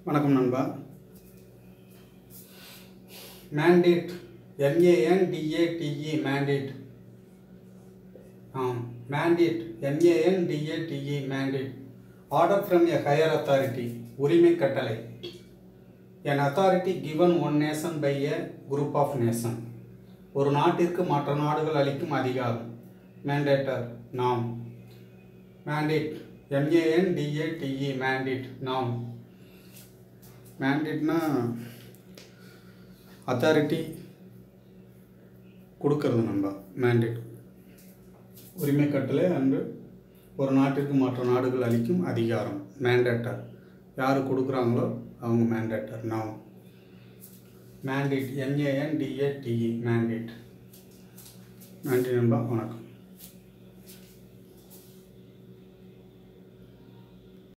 வணக்கம் நண்பா mandate M A N D A T E mandate ஆம் mandate M A N D A T E mandate order from a higher authority உரிமை கட்டளை an authority given one nation by a group of nation ஒரு நாட்டிற்கு மற்ற நாடுகள் அளிக்கும் அதிகாரம் மேண்டேட்டர் நாம் மேண்டேட் எம்ஏஎன் டிஏடிஇ மேண்டேட் நாம் மேண்டேட்னா அத்தாரிட்டி கொடுக்கறது நம்ம மேண்டேட் உரிமை கட்டளை அன்று ஒரு நாட்டிற்கு மற்ற நாடுகள் அளிக்கும் அதிகாரம் மேண்டேட்டர் யார் கொடுக்குறாங்களோ அவங்க மேண்டேட்டர் நாம் மேண்டேட் எம்ஏஎன் டிஏடிஇ மேண்டேட் நன்றி நண்பா வணக்கம்